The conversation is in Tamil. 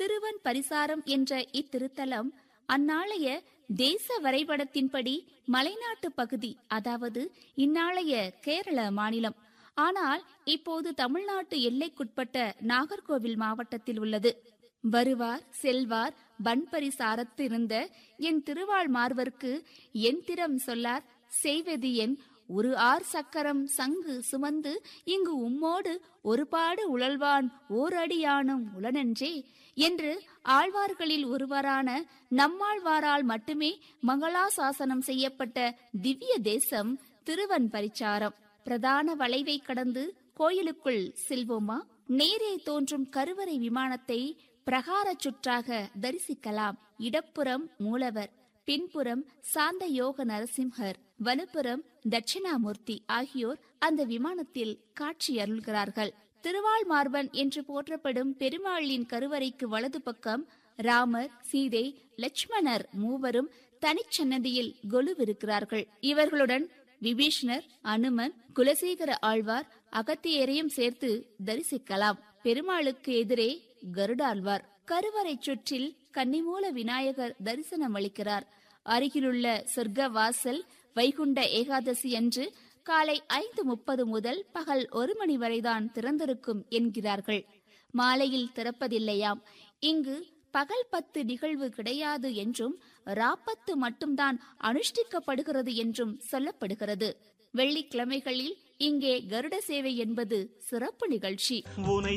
திருவன் பரிசாரம் என்ற இத்திருத்தலம் அந்நாளைய தேச வரைபடத்தின்படி மலைநாட்டு பகுதி அதாவது இந்நாளைய கேரள மாநிலம் ஆனால் இப்போது தமிழ்நாட்டு எல்லைக்குட்பட்ட நாகர்கோவில் மாவட்டத்தில் உள்ளது வருவார் செல்வார் பண்பரிசாரத்திருந்த என் திருவாள் மார்வர்க்கு என் திறம் சொல்லார் செய்வது என் ஒரு ஆர் சக்கரம் சங்கு சுமந்து இங்கு உம்மோடு ஒருபாடு உழல்வான் ஓரடியானும் உளனன்றே என்று ஆழ்வார்களில் ஒருவரான நம்மாழ்வாரால் மட்டுமே மங்களாசாசனம் செய்யப்பட்ட திவ்ய தேசம் திருவன் பரிச்சாரம் பிரதான வளைவை கடந்து கோயிலுக்குள் செல்வோமா நேரே தோன்றும் கருவறை விமானத்தை பிரகார சுற்றாக தரிசிக்கலாம் இடப்புறம் மூலவர் பின்புறம் சாந்த யோக நரசிம்ஹர் வலப்புறம் தட்சிணாமூர்த்தி ஆகியோர் அந்த விமானத்தில் காட்சி அருள்கிறார்கள் திருவாள் மார்பன் என்று போற்றப்படும் பெருமாளின் கருவறைக்கு வலது பக்கம் ராமர் சீதை லட்சுமணர் மூவரும் தனிச்சன்னதியில் கொலுவிருக்கிறார்கள் இவர்களுடன் விபீஷ்ணர் அனுமன் குலசேகர ஆழ்வார் அகத்தியரையும் சேர்த்து தரிசிக்கலாம் பெருமாளுக்கு எதிரே கருடாழ்வார் கருவறை சுற்றில் கன்னிமூல விநாயகர் தரிசனம் அளிக்கிறார் அருகிலுள்ள சொர்க்க வாசல் வைகுண்ட ஏகாதசி அன்று காலை ஐந்து முப்பது முதல் பகல் ஒரு மணி வரைதான் திறந்திருக்கும் என்கிறார்கள் மாலையில் திறப்பதில்லையாம் இங்கு பகல் பத்து நிகழ்வு கிடையாது என்றும் ராப்பத்து மட்டும்தான் அனுஷ்டிக்கப்படுகிறது என்றும் சொல்லப்படுகிறது வெள்ளிக்கிழமைகளில் இங்கே கருட சேவை என்பது சிறப்பு நிகழ்ச்சி உனை